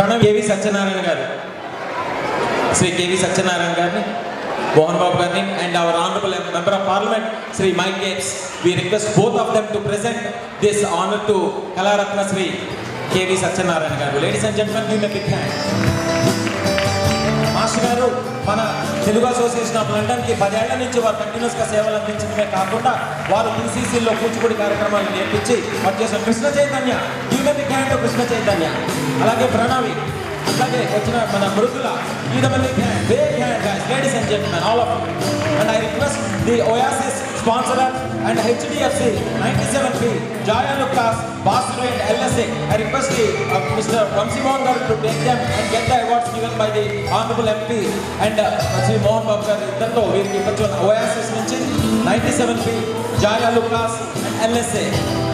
Pranav KV Satyanarayana గారు Shri K V Satyanarayana గారిని మోహన్ బాబు గారిని and our honourable member of parliament Shri Mike Gates we request both of them to present this honour to Kalaratna Shri K V Satyanarayana garu ladies and gentlemen give me big hand master garu మన Telugu association of లండన్కి పదేళ్ల నుంచి వారు కంటిన్యూస్గా సేవలు అందించడమే కాకుండా వారు టీసీసీలో కూచిపూడి కార్యక్రమాలు నేర్పించి వారు చేసిన కృష్ణ చైతన్య ఈమె బిగ్ హ్యాండ్ కృష్ణ చైతన్య అలాగే ప్రణవి అలాగే వచ్చిన మన Mrudula Edamalli hand big hand ladies and gentlemen all of and I request the oasis sponsorer and HDFC ninety seven P Jaya Lucas Baster and LSA I request the mister Vamsimohan garu to take them and get the awards given by the honourable MP and Shri Mohan Babu garu ఇద్దరితో వీరికి కొంచెం Oasis నుంచి ninety seven P Jaya Lucas and LSA